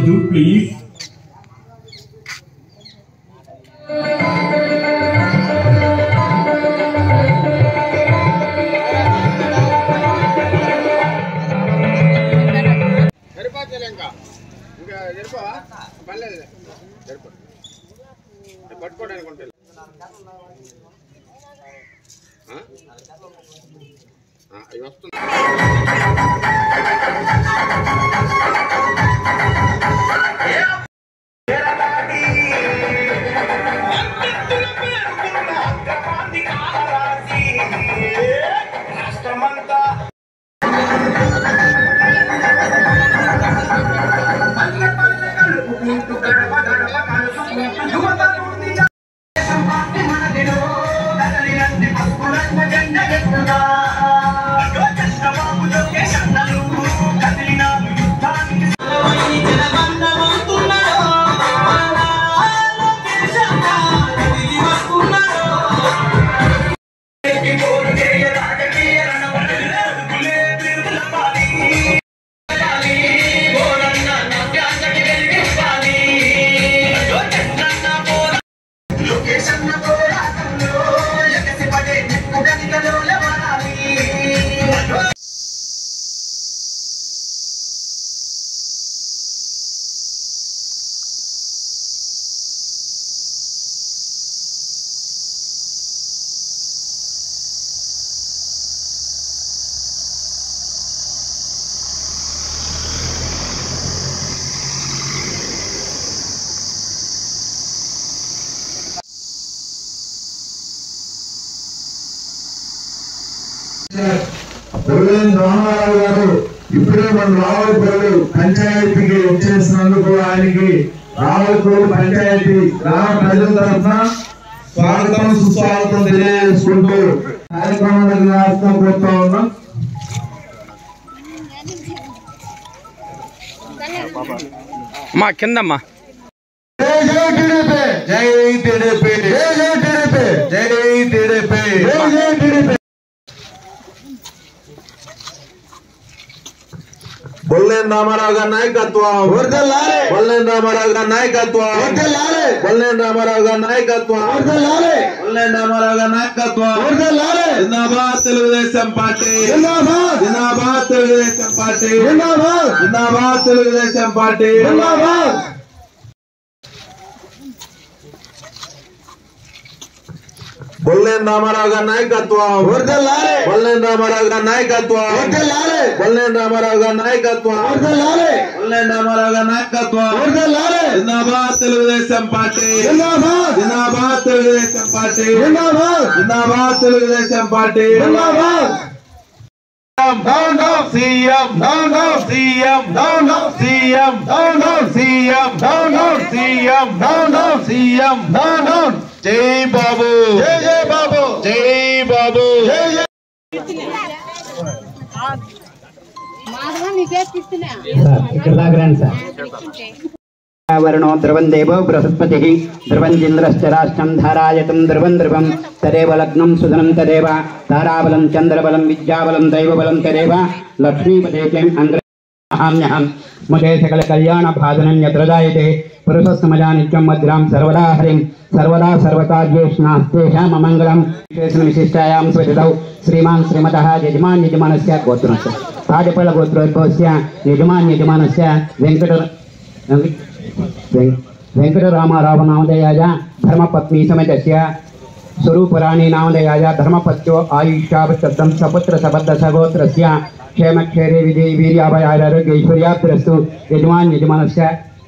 to please. సరిపోతుంది ఇంకా ఇంకా సరిపోవా పర్లేదు సరిపో పట్టుకోవడానికి ఉంటుంది ఆ? ఆ, ఇవి వస్తుంది ఉదయం రామారావు గారు ఇప్పుడే మన రావులపల్లి పంచాయతీకి వచ్చేసినందుకు ఆయనకి రావులపల్లి పంచాయతీ గ్రామ ప్రజల తరఫున స్వాగతం సుస్వాగతం తెలియజేసుకుంటూ కార్యక్రమానికి రాష్ట్రం పోతా ఉన్నాం మా కిందమ్మా జై టీడీపీ జై టీడీపీ జై టీడీపీ జై టీడీపీ బొల్లేని రామారావు గారి నాయకత్వం బొల్లేని రామారావు గారి నాయకత్వం బొల్లేని రామారావు గారి నాయకత్వం బొల్లేని రామారావు గారి నాయకత్వం జిందాబాద్ తెలుగుదేశం పార్టీ జిందాబాద్ తెలుగుదేశం పార్టీ జిందాబాద్ తెలుగుదేశం పార్టీ బొల్లేని రామారావు గారి నాయకత్వం బొల్లేని రామారావు గారి నాయకత్వం బొల్లేని రామారావు గారి నాయకత్వం బొల్లేని రామారావు గారి నాయకత్వం జిందాబాద్ తెలుగుదేశం పార్టీ జిందాబాద్ తెలుగుదేశం పార్టీ జిందాబాద్ Telugu Desam party down down CM down down CM down down CM down down CM down down CM down down CM down down జై బాబు జై జై బాబు జై బాబు జై జై మాధవ నీకేపిస్తున్నా వరుణో ధ్రువం దేవో బృహస్పతి ధ్రువంజింద్రశ్చ రాష్ట్రం ధారాయతం ధ్రువం ధ్రువం తదేవ లగ్నం సుధనం తదేవ తారాబలం చంద్రబలం విద్యాబలం దైవబలం తదేవ లక్ష్మీపదేశం అంగ్రహామ్యహం ముఖే సకల కళ్యాణ భాజనం యత్రదాయతే పురుషస్తమజా నిత్యం మద్రాం సర్వదా హరిం సర్వదా సర్వకార్యేష్నాస్తేషాం అమంగళం విశేషణ విశిష్టాయాం స్వచితౌ శ్రీమాన్ శ్రీమతः యజమాన్ యజమానస్య గోత్రस्य రాజపల్ల గోత్రోద్భవస్య యజమాన్ యజమానస్య వెంకట వెంకటరామారావు నామధేయాయ ధర్మపత్ని సమేతస్య స్వరూపురాణి నామధేయాయ ధర్మపత్యో ఆయుష్యావశబ్దం సపుత్ర సబద్ధ సగోత్రస్య క్షేమక్షేరే విజయ వీర్యాభయ ఆరోగ్య ఐశ్వర్యాప్తిరస్తు యజమాన్ యజమానస్య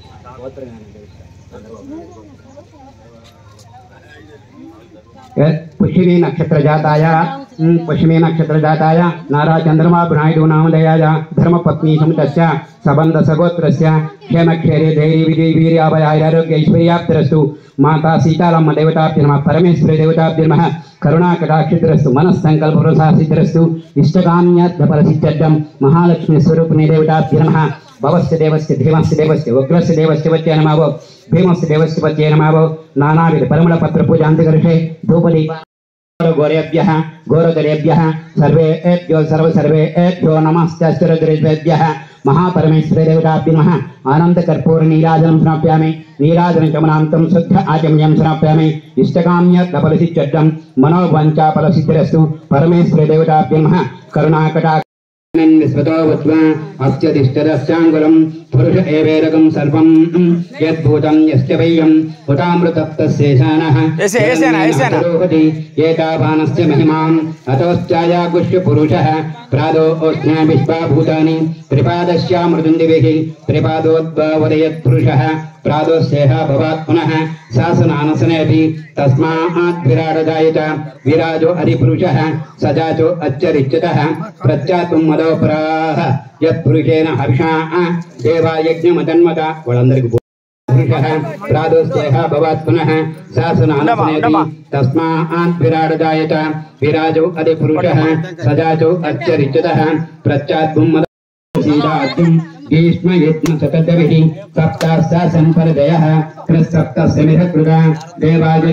పుష్యమి నక్షత్ర జాతాయ పుష్యమి నక్షత్ర జాతాయ నారా చంద్రబాబు నాయుడు నామధేయాయ ధర్మపత్ని సమితస్య సబంధ సగోత్రస్య క్షేమక్షేరే ధైర్య విజయ వీర్యాభయ ఆరోగ్య ఐశ్వర్యాప్తిరస్తు మాతా సీతాలమ్మ దేవతాభ్య నమ పరమేశ్వరి దేవతాభ్య నమ కరుణాకటాక్షిద్రస్తు మనస్సంకల్ప సిద్ధిరస్తు ఇష్టకామ్యార్థఫలసిద్ధం మహాలక్ష్మి స్వరూపిణి దేవతాభ్య నమ భవస్య దేవస్య ధీమస్య దేవస్య ఉగ్రస్య దేవస్య పత్య నమావో భీమస్య దేవస్య పత్య నమావో నానావిధ పరిమళ పత్ర పూజ అంతకర్షే ధూపదీప घोरेभ्यः घोरतरेभ्यः सर्वेभ्यो सर्व सर्वेभ्यो नमस्तेभ्यः महापरमेश्वरदेवताभ्यो नमः आनन्दकर्पूरनीराजनं समाप्यामि नीराजनचमनान्तं शुद्ध आचम्यं समाप्यामि इष्टकाम्यफलसिद्ध्यर्थं मनोवाञ्छाफलसिद्धिरस्तु परमेश्वरदेवताभ्यो नमः करुणाकटा विस्मतो वत्वा अत्यतिष्ठदस्याङ्गुलम् पुरुष एवेदकं सर्वं यद्भूतं यस्य वैयं हुतामृतप्तस्येषानः एसे, एसेन, एसेन। रोहति एतावानस्य महिमाम् अतोश्चायागुष्य पुरुषः प्रादो ओष्णा विश्वाभूतानि त्रिपादस्यामृदुन्दिभिः त्रिपादोद्भावदयत् पुरुषः प्रादोस्येह भवात् पुनः शासनानसनेऽपि तस्मात् विराडजायत विराजो अधिपुरुषः सजाचो अच्छरिच्युतः प्रत्यात्मं मदोपराः यत्पुरुषेण हर्षा देवायज्ञमतन्मत వాళ్ళందరికీ పురుషः प्रादोस्येह भवात् पुनः शासनानसनेऽपि तस्मात् विराडजायत विराजो अधिपुरुषः सजाचो अच्छरिच्युतः प्रत्यात्मं मद सीताद्युं भीष्मयुग्मसतद्भिः सप्तास्तासम्परदयः कृत्सप्तस्य मिहकृता देवाय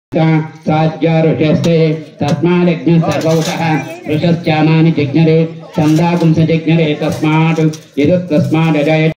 साज्यारुषस्ते तस्मादग्नि सर्वौषः ऋषश्चामानि जिज्ञरे छन्दागुंस जिज्ञरे तस्मात् यदुत्तस्मादजयत्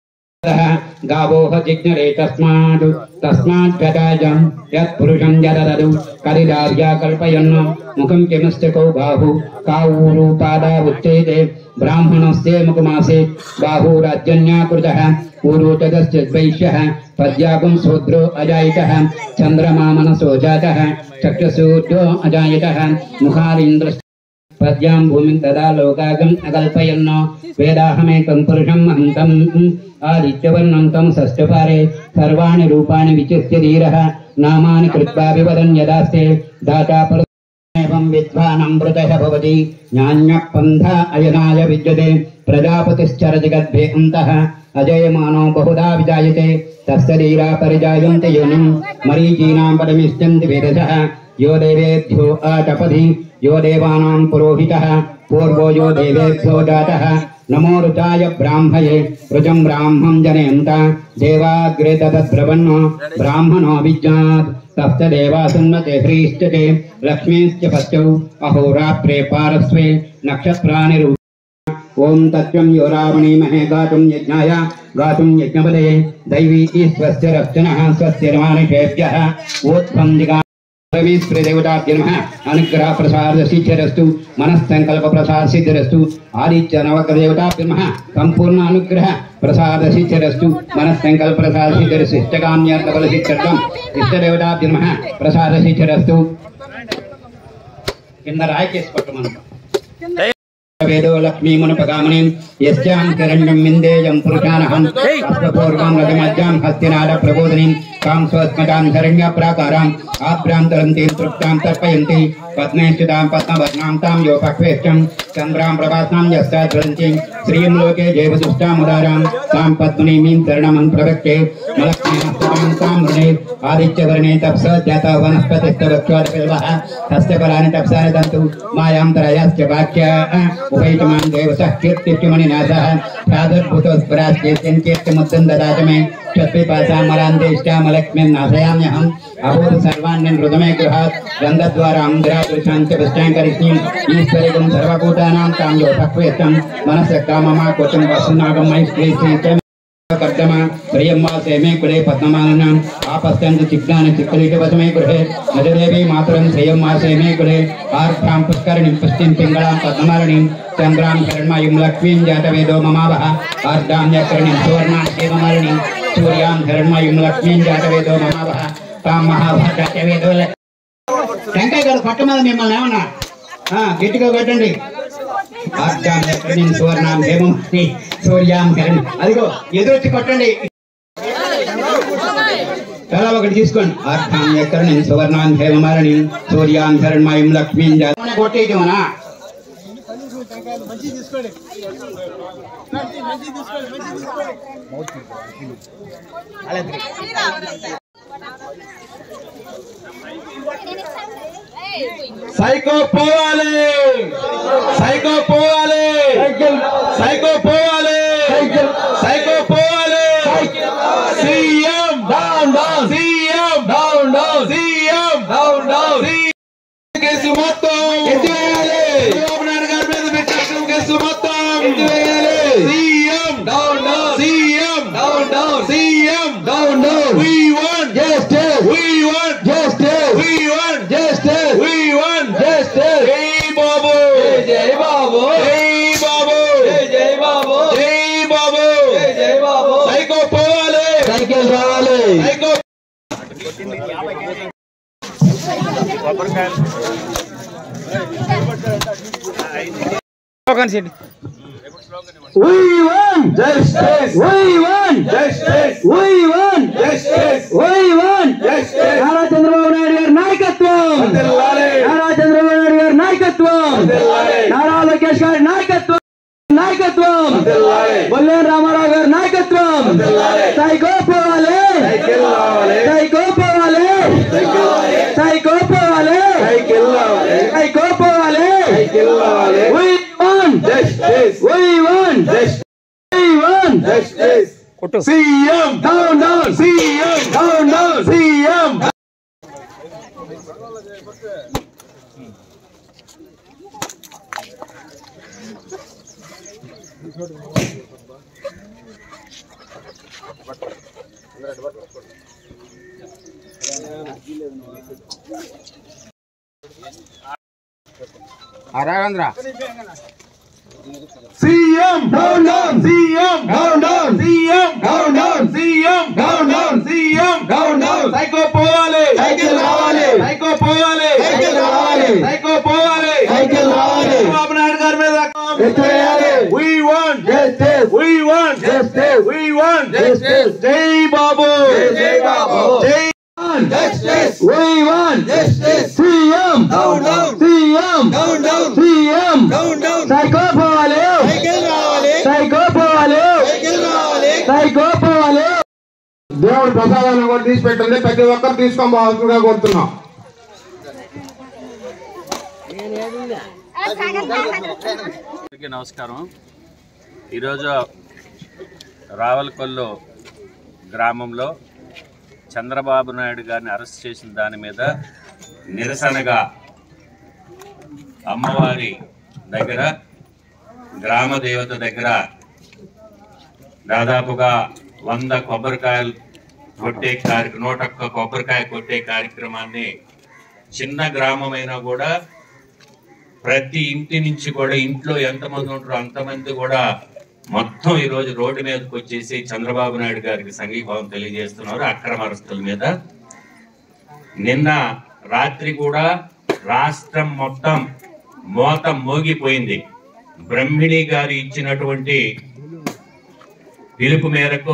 गावोह जिज्ञरे तस्मात् तस्मात् गताजं यत्पुरुषं यदददु कलिदार्या कल्पयन् मुखं किमस्य कौ बाहु काऊरूपादा उच्यते ब्राह्मणस्य मुखमासे बाहुराजन्याकृतः ऊरूतगस्य द्वैष्यः पद्यागुं शूद्रो अजायितः चन्द्रमा मनसो जातः चक्षुसूर्यो अजायतः मुखारीन्द्र पद्यां भूमिं तदा लोकागम् अकल्पयन् वेदाहमेकं पुरुषम् अहन्तम् आदित्यवर्णं तं षष्ठपारे सर्वाणि रूपाणि विचित्य धीरः नामानि कृत्वा विवदन् यदास्ते दाता पर एवं विद्वानमृतः भवति ज्ञान्यः पन्था अयनाय विद्यते प्रजापतिश्चर जगद्भे अन्तः अजयमानो बहुधा विजायते तस्य धीरा परिजायन्ते योनिं मरीचीनां पदमिष्यन्ति वेदसः यो देवेभ्यो आटपधि यो देवानां पुरोहितः पूर्वो यो देवेभ्यो जातः नमो ऋताय ब्राह्मये ऋजं ब्राह्मं जनयन्त देवाग्रे तदद्ब्रवन्नो ब्राह्मणो विज्ञात् सप्तदेवासन्नते ह्रीष्टते लक्ष्मीश्च पश्चौ अहोरात्रे पारस्वे नक्षत्राणि रु ॐ तत्त्वं यो रावणीमहे गातुं यज्ञाय गातुं यज्ञपदये दैवी स्वस्य रक्षणः स्वस्य मानुषेभ्यः ऊत्थं दिगा परमेश्वरदेवताभ्य नमः अनुग्रह प्रसाद सिद्धिरस्तु मनस्संकल्प प्रसाद सिद्धिरस्तु आदित्य नवक देवताभ्य नमः संपूर्ण अनुग्रह प्रसाद सिद्धिरस्तु मनस्संकल्प प्रसाद सिद्धिरस्तु इष्टकाम्यार्थ बल सिद्ध्यर्थम इष्टदेवताभ्य नमः प्रसाद सिद्धिरस्तु కింద రాయకేసి పట్టమను వేదో లక్ష్మీమునుపగామనిం యస్యాం కిరణ్యం విందేయం పురుషానహం అశ్వపూర్వం రథమజ్జాం హస్తినాద ప్రబోధనిం కాం స్వస్మతాం శరణ్య ప్రాకారాం ఆభ్రాంతరంతి తృప్తాం తర్పయంతి పద్మేష్టితాం పద్మవర్ణాం తాం యో పక్వేష్టం చంద్రాం ప్రభాస్నాం యస్యాధ్వంతి శ్రీయం లోకే జైవదుష్టాముదారాం తాం పద్మనీమీం శరణమం ప్రవక్తే మలక్ష్మీనస్తాం తాం వృణే ఆదిత్యవర్ణే తప్స జాత వనస్పతిస్తవక్ష్వాదపిల్వः తస్య ఫలాని తప్సాని దంతు మాయాంతరయాశ్చ వాక్య ఉపైతమాన్ దేవతः కీర్తిష్యమణినాథः ప్రాదుర్భూతోస్పరాశ్చేత్యంకీర్తిముద్దం దదాత మే క్షత్రిపాసామలాందేష్టామలక్ష్మిర్నాశయామ్యహం అభూత సర్వాన్ని హృదమే గృహాత్ గంధద్వారాం గ్రాపురుషాంచ విష్టాంకరిష్ణీం ఈశ్వరికం సర్వభూతానాం తాం యో పక్వేత్తం మనస కామమా కోచం వసునాగం మై శ్రీ శ్రీ कर्तम प्रियं वा सेमे कुले पद्ममाननाम् आपस्यन्तु चिग्नानि चिक्कलिटवसमे गृहे नजदेवी मातरं श्रियं वा सेमे कुले आर्द्रां पुष्करिणीं पुष्टिं पिङ्गलां पद्ममालिनीं चन्द्रां हिरण्मयीं लक्ष्मीं जातवेदो ममावः आर्द्रां यकरणीं सुवर्णां देवमालिनीं सूर्यां हिरण्मयीं लक्ष्मीं जातवेदो ममावः तां महावः जातवेदो టెంకాయ గారు పట్టమని మిమ్మల్ని ఏమన్నా ఆ, గట్టిగా పెట్టండి ఆర్ద్రాం యకరణీం సువర్ణాం హేమమణి సూర్యాం హిరణ్ అదిగో ఎదురొచ్చి కొట్టండి చాలా ఒకటి తీసుకోండి ఆర్ధాం ఎక్కరణి సువర్ణాన్ హేమమాలని సూర్యాన్ హిరణ్మయం లక్ష్మీం జాతమని కొట్టేయటమనా సైకో పోవాలి సైకో పోవాలి సైకో పోవాలి సైకో పోవాలి CM down down CM down down CM down down case మొత్తం మొత్తం CM down down CM down down CM down down we want justice we want justice we want justice we want justice జై బాబు జై బాబు జై బాబు జై బాబు జై బాబు జై Babu psycho పోవాలి cycle రావాలి సైకో ఒక seat We won! Justice We won! Justice We won! Justice We won! Justice Nara Chandrababu Naidu గారి నాయకత్వం వర్ధిల్లాలి. నారా చంద్రబాబు నాయుడు గారి నాయకత్వం వర్ధిల్లాలి. నారా లోకేష్ గారి నాయకత్వం నాయకత్వం వర్ధిల్లాలి. బొల్లేని రామారావు గారి నాయకత్వం వర్ధిల్లాలి. సైకో పోవాలి సైకిల్ రావాలి సైకో పోవాలి సైకో పోవాలి సైకిల్ రావాలి సైకో పోవాలి సైకిల్ రావాలి We won! Justice We won! We won! Justice కొట్టు CM down down CM down down CM ఆ Raghavendra CM down down CM down down CM down down CM down down CM down down psycho పోవాలి cycle రావాలి psycho పోవాలి cycle రావాలి psycho పోవాలి cycle రావాలి బాబు నాయుడు గారి మీద ఎత్తేయాలి we want justice we want justice we want justice జై బాబు జై బాబు జై justice We won! Justice CM! Down, down. CM! Down, down. CM! Down down psycho పోవాలి సైకిల్ రావాలి సైకో పోవాలి సైకిల్ రావాలి సైకో పోవాలి దేవుడు ప్రసాదాన్ని కూడా తీసి పెట్టండి ప్రతి ఒక్కరు తీసుకొని పోవాల్సిందిగా కోరుతున్నాం అందరికీ నమస్కారం ఈరోజు రావలకొల్లు గ్రామంలో చంద్రబాబు నాయుడు గారిని అరెస్ట్ చేసిన దాని మీద నిరసనగా అమ్మవారి దగ్గర గ్రామ దేవత దగ్గర దాదాపుగా వంద కొబ్బరికాయలు కొట్టే కార్యక్రమం నూట ఒక్క కొబ్బరికాయ కొట్టే కార్యక్రమాన్ని చిన్న గ్రామమైనా కూడా ప్రతి ఇంటి నుంచి కూడా ఇంట్లో ఎంతమంది ఉంటారో అంతమంది కూడా మొత్తం ఈ రోజు రోడ్డు మీదకి వచ్చేసి చంద్రబాబు నాయుడు గారికి సంఘీభావం తెలియజేస్తున్నారు అక్రమ అరెస్టుల మీద నిన్న రాత్రి కూడా రాష్ట్రం మొత్తం మోత మోగిపోయింది బ్రహ్మిణి గారు ఇచ్చినటువంటి పిలుపు మేరకు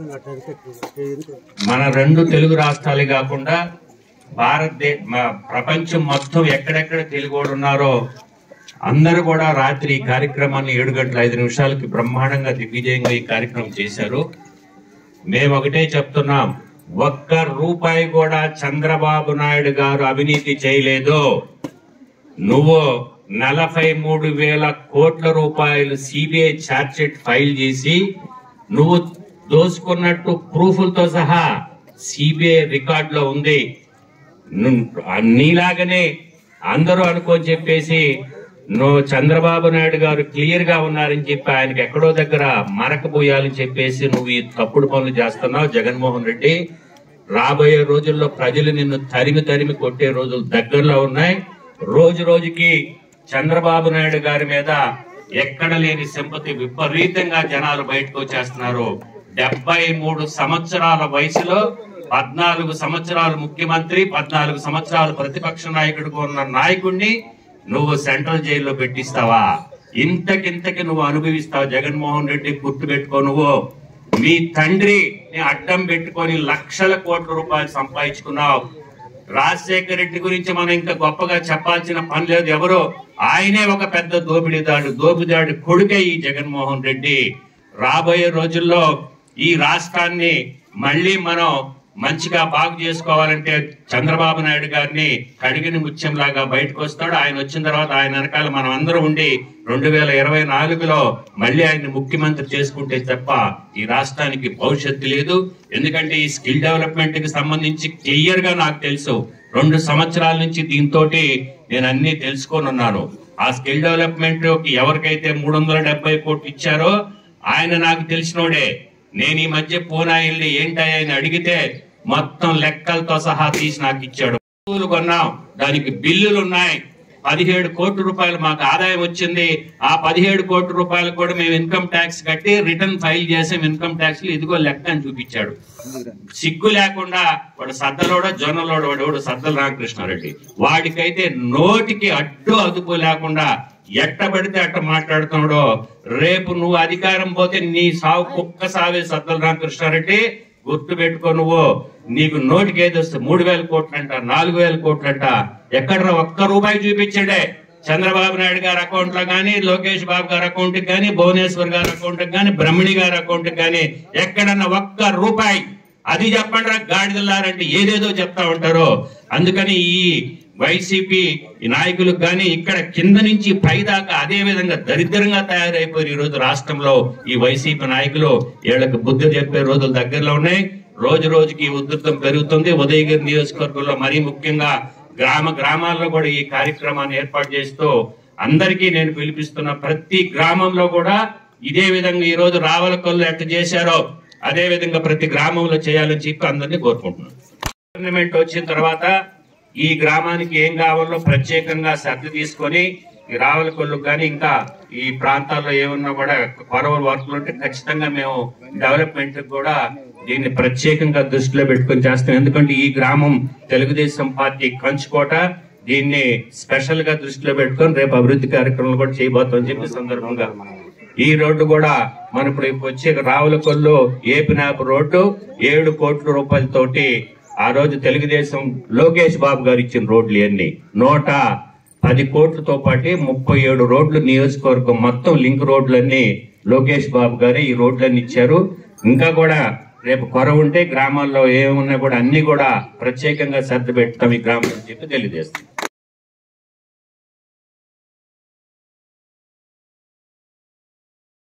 మన రెండు తెలుగు రాష్ట్రాలు కాకుండా భారతదే మ- ప్రపంచం మొత్తం ఎక్కడెక్కడ తెలుగోడు ఉన్నారో అందరూ కూడా రాత్రి ఈ కార్యక్రమాన్ని ఏడు గంటల ఐదు నిమిషాలకి బ్రహ్మాండంగా దిగ్విజయంగా ఈ కార్యక్రమం చేశారు మేము ఒకటే చెప్తున్నాం ఒక్క రూపాయి కూడా చంద్రబాబు నాయుడు గారు అవినీతి చేయలేదు నువ్వు నలభై మూడు వేల కోట్ల రూపాయలు సిబిఐ ఛార్జ్షీట్ ఫైల్ చేసి నువ్వు దోసుకున్నట్టు ప్రూఫ్లతో సహా సిబిఐ రికార్డ్ లో ఉంది ను- నీలాగనే అందరూ అనుకోని చెప్పేసి నువ్వు చంద్రబాబు నాయుడు గారు క్లియర్ గా ఉన్నారని చెప్పి ఆయనకి ఎక్కడో దగ్గర మరకబోయాలని చెప్పేసి నువ్వు ఈ తప్పుడు పనులు చేస్తున్నావు జగన్మోహన్ రెడ్డి రాబోయే రోజుల్లో ప్రజలు నిన్ను తరిమి తరిమి కొట్టే రోజులు దగ్గరలో ఉన్నాయి రోజు రోజుకి చంద్రబాబు నాయుడు గారి మీద ఎక్కడ లేని సింపతి విపరీతంగా జనాలు బయటకు వచ్చేస్తున్నారు డెబ్బై మూడు సంవత్సరాల వయసులో పద్నాలుగు సంవత్సరాలు ముఖ్యమంత్రి పద్నాలుగు సంవత్సరాలు ప్రతిపక్ష నాయకుడిగా ఉన్న నాయకుడిని నువ్వు సెంట్రల్ జైల్లో పెట్టిస్తావా ఇంతకింతకి నువ్వు అనుభవిస్తావు జగన్మోహన్ రెడ్డి గుర్తు పెట్టుకో నువ్వు మీ తండ్రి అడ్డం పెట్టుకొని లక్షల కోట్ల రూపాయలు సంపాదించుకున్నావు రాజశేఖర రెడ్డి గురించి మనం ఇంకా గొప్పగా చెప్పాల్సిన పని లేదు ఎవరో ఆయనే ఒక పెద్ద దోపిడీదాడు దోపిదాడు కొడుకే ఈ జగన్మోహన్ రెడ్డి రాబోయే రోజుల్లో ఈ రాష్ట్రాన్ని మళ్ళీ మనం మంచిగా బాగు చేసుకోవాలంటే చంద్రబాబు నాయుడు గారిని కడిగిన ముత్యంలాగా బయటకు వస్తాడు ఆయన వచ్చిన తర్వాత ఆయన వెనకాల మనం అందరం ఉండి రెండు వేల ఇరవై నాలుగులో మళ్ళీ ఆయన్ని ముఖ్యమంత్రి చేసుకుంటే తప్ప ఈ రాష్ట్రానికి భవిష్యత్తు లేదు ఎందుకంటే ఈ స్కిల్ డెవలప్మెంట్ కి సంబంధించి క్లియర్ గా నాకు తెలుసు రెండు సంవత్సరాల నుంచి దీంతో నేను అన్ని తెలుసుకొని ఉన్నాను ఆ స్కిల్ డెవలప్మెంట్ కి ఎవరికైతే మూడు వందల డెబ్బై కోట్లు ఇచ్చారో ఆయన నాకు తెలిసినోడే నేను ఈ మధ్య పూనా వెళ్ళి ఏంటయ్యా ఆయన అడిగితే మొత్తం లెక్కలతో సహా తీసి నాకు ఇచ్చాడు వస్తువులు కొన్నాం దానికి బిల్లులు ఉన్నాయి పదిహేడు కోట్ల రూపాయలు మాకు ఆదాయం వచ్చింది ఆ పదిహేడు కోట్ల రూపాయలు కూడా మేము ఇన్కమ్ ట్యాక్స్ కట్టి రిటర్న్ ఫైల్ చేసాం ఇన్కమ్ ట్యాక్స్ ఇదిగో లెక్క అని చూపించాడు సిగ్గు లేకుండా వాడు సద్దలోడో జొన్నలోడో వాడు ఎవడు సద్దల రామకృష్ణారెడ్డి వాడికైతే నోటికి అడ్డు అదుపు లేకుండా ఎట్ట పడితే అట్ట మాట్లాడుతున్నాడో రేపు నువ్వు అధికారం పోతే నీ సావు కుక్క సావే సద్దల రామకృష్ణారెడ్డి గుర్తు పెట్టుకో నువ్వు నీకు నోటికి ఏది వస్తే మూడు వేల కోట్లంట నాలుగు వేల కోట్లంట ఎక్కడ ఒక్క రూపాయి చూపించాడే చంద్రబాబు నాయుడు గారి అకౌంట్ లో గానీ లోకేష్ బాబు గారి అకౌంట్ కి గానీ భువనేశ్వర్ గారి అకౌంట్ కి గానీ బ్రహ్మణి గారి అకౌంట్ కి గానీ ఎక్కడన్నా ఒక్క రూపాయి అది చెప్పండి రా గాడిదల్లారంటే ఏదేదో చెప్తా ఉంటారు అందుకని ఈ వైసీపీ ఈ నాయకులకు గాని ఇక్కడ కింద నుంచి పై దాకా అదే విధంగా దరిద్రంగా తయారైపోయారు ఈ రోజు రాష్ట్రంలో ఈ వైసీపీ నాయకులు వీళ్ళకి బుద్ధి చెప్పే రోజులు దగ్గరలో ఉన్నాయి రోజు రోజుకి ఈ ఉధృతం పెరుగుతుంది ఉదయగిరి నియోజకవర్గంలో మరీ ముఖ్యంగా గ్రామ గ్రామాల్లో కూడా ఈ కార్యక్రమాన్ని ఏర్పాటు చేస్తూ అందరికీ నేను పిలిపిస్తున్న ప్రతి గ్రామంలో కూడా ఇదే విధంగా ఈ రోజు రావలకొల్లు ఎట్ట చేశారో అదే విధంగా ప్రతి గ్రామంలో చేయాలని చెప్పి అందరినీ కోరుకుంటున్నాను గవర్నమెంట్ వచ్చిన తర్వాత ఈ గ్రామానికి ఏం కావాలో ప్రత్యేకంగా శ్రద్ధ తీసుకొని ఈ రావులకొల్లు కానీ ఇంకా ఈ ప్రాంతాల్లో ఏమన్నా కూడా కొరవ వర్క్లు ఉంటే ఖచ్చితంగా మేము డెవలప్మెంట్ కూడా దీన్ని ప్రత్యేకంగా దృష్టిలో పెట్టుకొని చేస్తాం ఎందుకంటే ఈ గ్రామం తెలుగుదేశం పార్టీ కంచుకోట దీన్ని స్పెషల్ గా దృష్టిలో పెట్టుకొని రేపు అభివృద్ధి కార్యక్రమాలు కూడా చేయబోతామని చెప్పి సందర్భంగా ఈ రోడ్డు కూడా మన ఇప్పుడు వచ్చే రావులకొల్లు ఏపినాపు రోడ్డు ఏడు కోట్ల రూపాయలతోటి ఆ రోజు తెలుగుదేశం లోకేష్ బాబు గారు ఇచ్చిన రోడ్లు ఇవన్నీ నూట పది కోట్లతో పాటు ముప్పై ఏడు రోడ్లు నియోజకవర్గం మొత్తం లింక్ రోడ్లన్నీ లోకేష్ బాబు గారే ఈ రోడ్లన్నీ ఇచ్చారు ఇంకా కూడా రేపు కొర ఉంటే గ్రామాల్లో ఏమున్నా కూడా అన్ని కూడా ప్రత్యేకంగా శ్రద్ధ పెడతాం ఈ గ్రామం అని చెప్పి తెలియజేస్తాం